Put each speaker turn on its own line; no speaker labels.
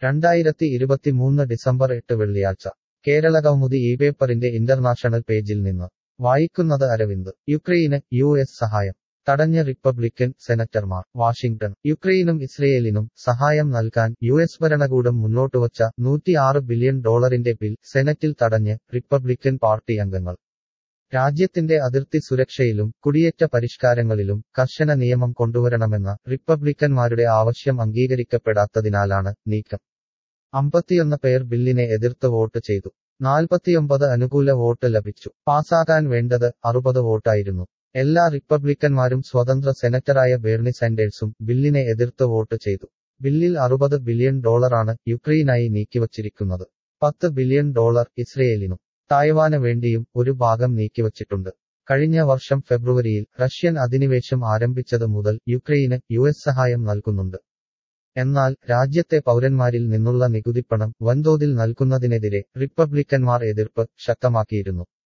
രണ്ടായിരത്തി ഇരുപത്തിമൂന്ന് ഡിസംബർ എട്ട് വെള്ളിയാഴ്ച കേരള കൗമുദി ഈ പേപ്പറിന്റെ ഇന്റർനാഷണൽ പേജിൽ നിന്ന് വായിക്കുന്നത് അരവിന്ദ് യുക്രൈന് യു എസ് സഹായം തടഞ്ഞ റിപ്പബ്ലിക്കൻ സെനറ്റർമാർ വാഷിംഗ്ടൺ യുക്രൈനും ഇസ്രയേലിനും സഹായം നൽകാൻ യു എസ് ഭരണകൂടം മുന്നോട്ടുവച്ച നൂറ്റിയാറ് ബില്യൺ ഡോളറിന്റെ ബിൽ സെനറ്റിൽ തടഞ്ഞ് റിപ്പബ്ലിക്കൻ പാർട്ടി അംഗങ്ങൾ രാജ്യത്തിന്റെ അതിർത്തി സുരക്ഷയിലും കുടിയേറ്റ പരിഷ്കാരങ്ങളിലും കർശന നിയമം കൊണ്ടുവരണമെന്ന റിപ്പബ്ലിക്കന്മാരുടെ ആവശ്യം അംഗീകരിക്കപ്പെടാത്തതിനാലാണ് നീക്കം അമ്പത്തിയൊന്ന് പേർ ബില്ലിനെ എതിർത്ത് വോട്ട് ചെയ്തു നാൽപ്പത്തിയൊമ്പത് അനുകൂല വോട്ട് ലഭിച്ചു പാസാകാൻ വേണ്ടത് അറുപത് വോട്ടായിരുന്നു എല്ലാ റിപ്പബ്ലിക്കന്മാരും സ്വതന്ത്ര സെനറ്ററായ ബേർണി സാൻഡേഴ്സും ബില്ലിനെ എതിർത്ത് വോട്ട് ചെയ്തു ബില്ലിൽ അറുപത് ബില്യൺ ഡോളറാണ് യുക്രൈനായി നീക്കിവച്ചിരിക്കുന്നത് പത്ത് ബില്യൺ ഡോളർ ഇസ്രയേലിനും തായ്വാന് വേണ്ടിയും ഒരു ഭാഗം നീക്കിവച്ചിട്ടുണ്ട് കഴിഞ്ഞ വർഷം ഫെബ്രുവരിയിൽ റഷ്യൻ അധിനിവേശം ആരംഭിച്ചത് മുതൽ യുക്രൈന് യു എസ് സഹായം നൽകുന്നുണ്ട് എന്നാൽ രാജ്യത്തെ പൗരന്മാരിൽ നിന്നുള്ള നികുതിപ്പണം വൻതോതിൽ നൽകുന്നതിനെതിരെ റിപ്പബ്ലിക്കന്മാർ എതിർപ്പ് ശക്തമാക്കിയിരുന്നു